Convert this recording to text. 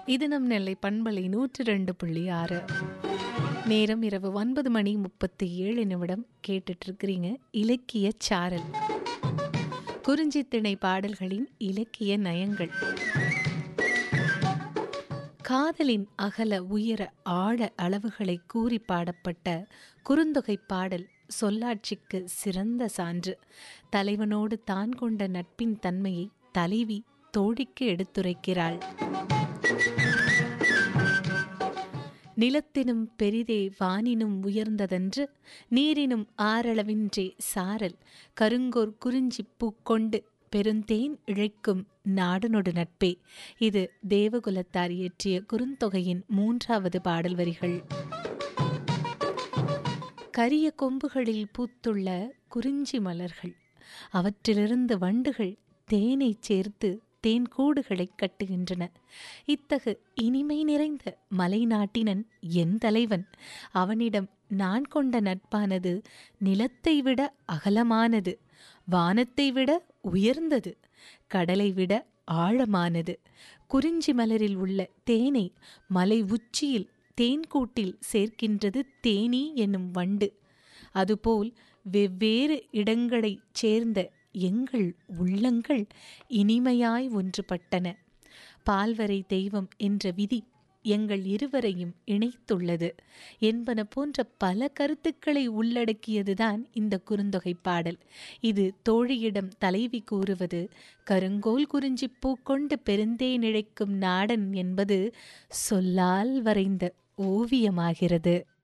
இது நம் நெல்லை பண்பலை நூற்று ரெண்டு புள்ளி ஆறு நேரம் இரவு ஒன்பது மணி முப்பத்தி ஏழு நிமிடம் கேட்டுட்டு இருக்கிறீங்க இலக்கிய சாரல் குறிஞ்சி திணை பாடல்களின் இலக்கிய நயங்கள் காதலின் அகல உயர ஆழ அளவுகளை கூறி பாடப்பட்ட குறுந்தொகை பாடல் சொல்லாட்சிக்கு சிறந்த சான்று தலைவனோடு தான் கொண்ட நட்பின் தன்மையை தலைவி தோழிக்கு எடுத்துரைக்கிறாள் நிலத்தினும் பெரிதே வானினும் உயர்ந்ததன்று நீரினும் ஆரளவின்றே சாரல் கருங்கோர் குறிஞ்சி பூக்கொண்டு பெருந்தேன் இழைக்கும் நாடனொடு நட்பே இது தேவகுலத்தார் இயற்றிய குறுந்தொகையின் மூன்றாவது பாடல் வரிகள் கரிய கொம்புகளில் பூத்துள்ள குறிஞ்சி மலர்கள் அவற்றிலிருந்து வண்டுகள் தேனை சேர்த்து தேன் கூடுகளை கட்டுகின்றன இத்தகு இனிமை நிறைந்த மலைநாட்டினன் என் தலைவன் அவனிடம் நான் கொண்ட நட்பானது நிலத்தை விட அகலமானது வானத்தை விட உயர்ந்தது கடலை விட ஆழமானது குறிஞ்சி மலரில் உள்ள தேனை மலை உச்சியில் தேன்கூட்டில் சேர்க்கின்றது தேனீ என்னும் வண்டு அதுபோல் வெவ்வேறு இடங்களைச் சேர்ந்த எங்கள் உள்ளங்கள் இனிமையாய் ஒன்றுபட்டன பால்வரை தெய்வம் என்ற விதி எங்கள் இருவரையும் இணைத்துள்ளது என்பன போன்ற பல கருத்துக்களை உள்ளடக்கியதுதான் இந்த குறுந்தொகை பாடல் இது தோழியிடம் தலைவி கூறுவது கருங்கோல் குறிஞ்சி பூக்கொண்டு பெருந்தே நிழைக்கும் நாடன் என்பது சொல்லால் வரைந்த ஓவியமாகிறது